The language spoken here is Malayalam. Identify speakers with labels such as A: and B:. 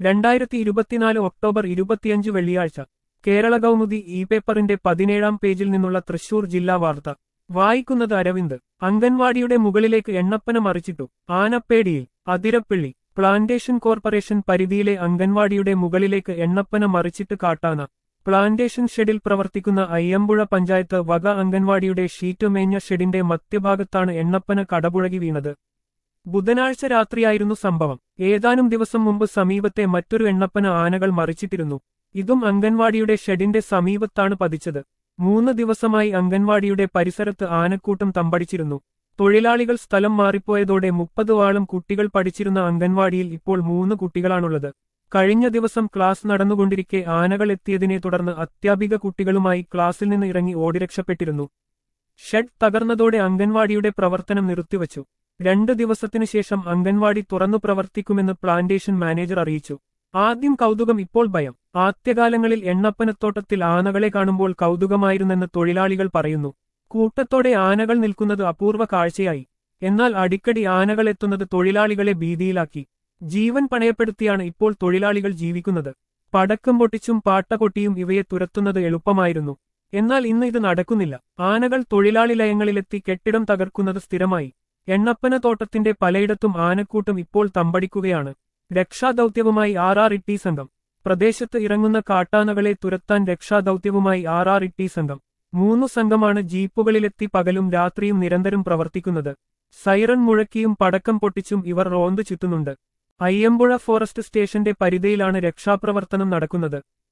A: രണ്ടായിരത്തി ഇരുപത്തിനാല് ഒക്ടോബർ ഇരുപത്തിയഞ്ച് വെള്ളിയാഴ്ച കേരള കൗമുദി ഇ പേപ്പറിന്റെ പതിനേഴാം പേജിൽ നിന്നുള്ള തൃശൂർ ജില്ലാ വാർത്ത വായിക്കുന്നത് അരവിന്ദ് അംഗൻവാടിയുടെ മുകളിലേക്ക് എണ്ണപ്പന മറിച്ചിട്ടു ആനപ്പേടിയിൽ അതിരപ്പിള്ളി പ്ലാന്റേഷൻ കോർപ്പറേഷൻ പരിധിയിലെ അംഗൻവാടിയുടെ മുകളിലേക്ക് എണ്ണപ്പന മറിച്ചിട്ട് കാട്ടാന പ്ലാന്റേഷൻ ഷെഡിൽ പ്രവർത്തിക്കുന്ന അയ്യമ്പുഴ പഞ്ചായത്ത് വക അംഗൻവാടിയുടെ ഷീറ്റ് മേഞ്ഞ ഷെഡിന്റെ മധ്യഭാഗത്താണ് എണ്ണപ്പന കടപുഴകി വീണത് ബുധനാഴ്ച രാത്രിയായിരുന്നു സംഭവം ഏതാനും ദിവസം മുമ്പ് സമീപത്തെ മറ്റൊരു എണ്ണപ്പന ആനകൾ മറിച്ചിട്ടിരുന്നു ഇതും അംഗൻവാടിയുടെ ഷെഡിന്റെ സമീപത്താണ് പതിച്ചത് മൂന്ന് ദിവസമായി അംഗൻവാടിയുടെ പരിസരത്ത് ആനക്കൂട്ടം തമ്പടിച്ചിരുന്നു തൊഴിലാളികൾ സ്ഥലം മാറിപ്പോയതോടെ മുപ്പതോളം കുട്ടികൾ പഠിച്ചിരുന്ന അംഗൻവാടിയിൽ ഇപ്പോൾ മൂന്ന് കുട്ടികളാണുള്ളത് കഴിഞ്ഞ ദിവസം ക്ലാസ് നടന്നുകൊണ്ടിരിക്കെ ആനകൾ എത്തിയതിനെ തുടർന്ന് അത്യാപിക കുട്ടികളുമായി ക്ലാസ്സിൽ നിന്ന് ഇറങ്ങി ഓടി രക്ഷപ്പെട്ടിരുന്നു ഷെഡ് തകർന്നതോടെ അംഗൻവാടിയുടെ പ്രവർത്തനം നിർത്തിവച്ചു രണ്ട് ദിവസത്തിനു ശേഷം അംഗൻവാടി തുറന്നു പ്രവർത്തിക്കുമെന്ന് പ്ലാന്റേഷൻ മാനേജർ അറിയിച്ചു ആദ്യം കൗതുകം ഇപ്പോൾ ഭയം ആദ്യകാലങ്ങളിൽ എണ്ണപ്പനത്തോട്ടത്തിൽ ആനകളെ കാണുമ്പോൾ കൗതുകമായിരുന്നെന്ന് തൊഴിലാളികൾ പറയുന്നു കൂട്ടത്തോടെ ആനകൾ നിൽക്കുന്നത് അപൂർവ കാഴ്ചയായി എന്നാൽ അടിക്കടി ആനകൾ എത്തുന്നത് തൊഴിലാളികളെ ഭീതിയിലാക്കി ജീവൻ പണയപ്പെടുത്തിയാണ് ഇപ്പോൾ തൊഴിലാളികൾ ജീവിക്കുന്നത് പടക്കം പൊട്ടിച്ചും പാട്ട കൊട്ടിയും ഇവയെ തുരത്തുന്നത് എളുപ്പമായിരുന്നു എന്നാൽ ഇന്ന് ഇത് നടക്കുന്നില്ല ആനകൾ തൊഴിലാളി ലയങ്ങളിലെത്തി കെട്ടിടം തകർക്കുന്നത് സ്ഥിരമായി എണ്ണപ്പന തോട്ടത്തിന്റെ പലയിടത്തും ആനക്കൂട്ടം ഇപ്പോൾ തമ്പടിക്കുകയാണ് രക്ഷാദൌത്യവുമായി ആർ ആർ ഇട്ടി സംഘം പ്രദേശത്ത് ഇറങ്ങുന്ന കാട്ടാനകളെ തുരത്താൻ രക്ഷാദൌത്യവുമായി ആർ ആർ ഇട്ടി സംഘം മൂന്നു സംഘമാണ് ജീപ്പുകളിലെത്തി പകലും രാത്രിയും നിരന്തരം പ്രവർത്തിക്കുന്നത് സൈറൺ മുഴക്കിയും പടക്കം പൊട്ടിച്ചും ഇവർ റോന്ത് ചുറ്റുന്നുണ്ട് അയ്യമ്പുഴ ഫോറസ്റ്റ് സ്റ്റേഷന്റെ പരിധിയിലാണ് രക്ഷാപ്രവർത്തനം നടക്കുന്നത്